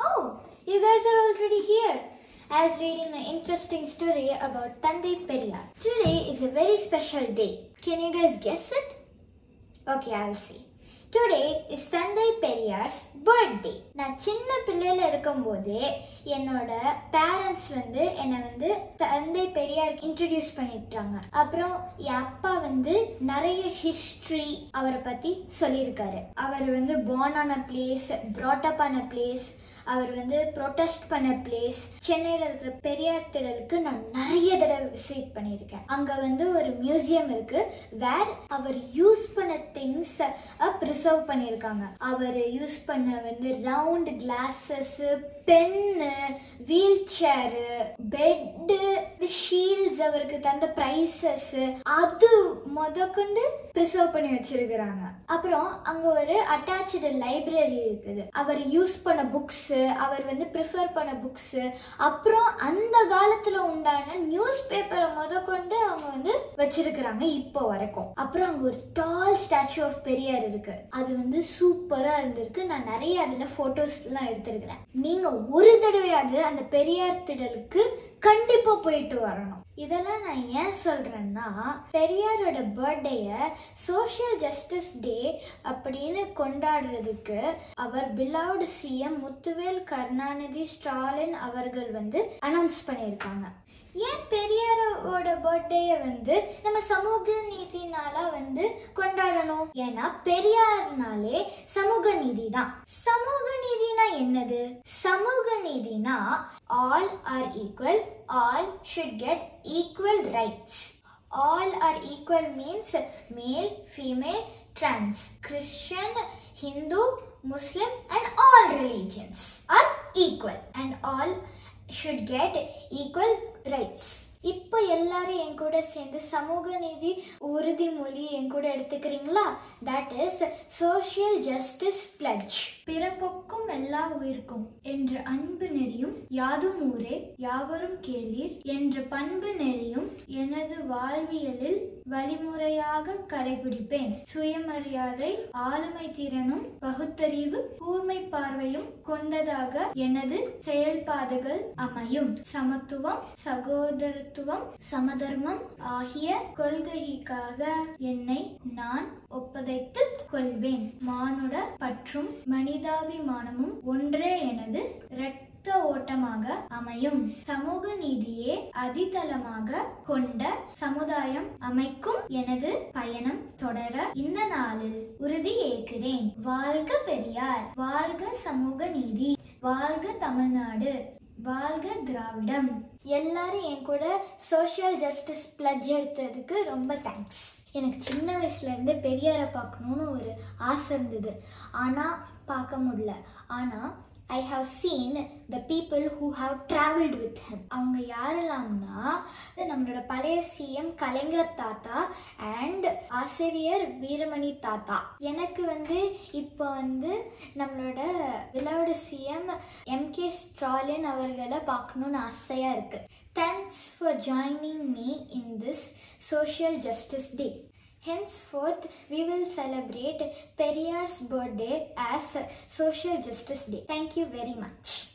Oh, you guys are already here. I was reading an interesting story about Tandai Periyar. Today is a very special day. Can you guys guess it? Okay, I'll see. Today is தந்தை Periyar's birthday நான் சின்ன பிள்ளையில இருக்கும்போது என்னோட parents வந்து என்னை வந்து தந்தை பெரியாருக்கு இன்ட்ரடியூஸ் பண்ணிட்டாங்க அப்புறம் என் அப்பா வந்து நிறைய ஹிஸ்ட்ரி அவரை பத்தி சொல்லியிருக்காரு அவர் வந்து born ஆன பிளேஸ் brought up ஆன பிளேஸ் அவர் வந்து ப்ரொட்டஸ்ட் பண்ண பிளேஸ் சென்னையில் இருக்கிற பெரியார் திடலுக்கு நான் நிறைய தடவை விசிட் பண்ணியிருக்கேன் அங்கே வந்து ஒரு மியூசியம் இருக்கு வேர் அவர் யூஸ் பண்ண திங்ஸ் ப்ரிசர்வ் பண்ணியிருக்காங்க அவர் யூஸ் பண்ண வந்து round glasses pen wheelchair bed shields அவருக்கு தந்த ப்ரைசஸ் அது முதற்கொண்டு ப்ரிசர்வ் பண்ணி வச்சிருக்கிறாங்க அப்புறம் அங்க ஒரு அட்டாச்சு லைப்ரரி இருக்குது அவர் யூஸ் பண்ண புக்ஸ் அவர் வந்து ப்ரிஃபர் பண்ண புக்ஸ் அப்புறம் அந்த காலத்துல உண்டான நியூஸ் பேப்பரை முதற்கொண்டு அவங்க வந்து வச்சிருக்கிறாங்க இப்போ வரைக்கும் அப்புறம் அங்க ஒரு டால் ஸ்டாச்சு ஆஃப் பெரியார் இருக்கு அது வந்து சூப்பரா இருந்திருக்கு நான் நிறைய அதுல போட்டோஸ் எல்லாம் எடுத்திருக்கிறேன் நீங்க ஒரு தடவையாவது அந்த பெரியார் திடலுக்கு கண்டிப்பா போயிட்டு வரணும் இதெல்லாம் நான் ஏன் சொல்றேன்னா பெரியாரோட பர்த்டேய சோஷியல் ஜஸ்டிஸ் டே அப்படின்னு கொண்டாடுறதுக்கு அவர் பிலவுட் சிஎம் முத்துவேல் கருணாநிதி ஸ்டாலின் அவர்கள் வந்து அனௌன்ஸ் பண்ணியிருக்காங்க ஏன் பெரியாரோட பர்த்டேயை வந்து நம்ம சமூக நீதி நாளா வந்து கொண்டாடணும் ஏன்னா பெரியார்னாலே சமூக நீதி தான் சமூக நீதினா என்னது சமூக நீதினா all are equal all should get equal rights all are equal means male female trans christian hindu muslim and all religions are equal and all should get equal rights இப்போ எல்லாரும் என் கூட சேர்ந்து சமூக நீதி உறுதிமொழி என் கூட எடுத்துக்கிறீங்களா that is social justice pledge பிறப்பொக்கும் எல்லா உயிர்க்கும் என்ற அன்பு நெறியும் யாதும் ஊரே யாவரும் கேளீர் என்ற பண்பு நெறியும் எனது வாழ்வியலில் வழிமுறையாக கடைபிடிப்பேன் சுயமரியாதை ஆளுமை திறனும் பகுத்தறிவு கூர்மை பார்வையும் கொண்டதாக எனது செயல்பாடுகள் அமையும் சமத்துவம் சகோதரத்துவம் சமதர்மம் ஆகிய கொள்கைக்காக என்னை நான் ஒப்படைத்துக் கொள்வேன் மானுட பற்றும் மனிதாபிமானமும் ஒன்றே எனது இரத்த ஓட்டமாக அமையும் சமூக நீதியே அதிதளமாக கொண்ட சமுதாயம் அமைக்கும் எனது பயணம் தொடர இந்த நாளில் உறுதி ஏற்கிறேன் வாழ்க பெரியார் வாழ்க சமூக நீதி வாழ்க தமிழ்நாடு வாழ்க திராவிடம் எல்லாரும் என் கூட சோஷியல் ஜஸ்டிஸ் பிளட்ஜ் எடுத்ததுக்கு ரொம்ப தேங்க்ஸ் எனக்கு சின்ன வயசுலேருந்து பெரியாரை பார்க்கணுன்னு ஒரு ஆசை இருந்தது ஆனால் பார்க்க முடியல ஆனால் I have seen the people who have travelled with him அவங்க யாரெல்லாம்னா நம்மளோட பழைய சிஎம் கலைஞர் தாத்தா அண்ட் ஆசிரியர் வீரமணி தாத்தா எனக்கு வந்து இப்போ வந்து நம்மளோட விழாவோட சிஎம் எம்கே ஸ்டாலின் அவர்களை பார்க்கணுன்னு ஆசையாக இருக்குது thanks for joining me in this social justice day Henceforth, we will celebrate Periyar's birthday as Social Justice Day. Thank you very much.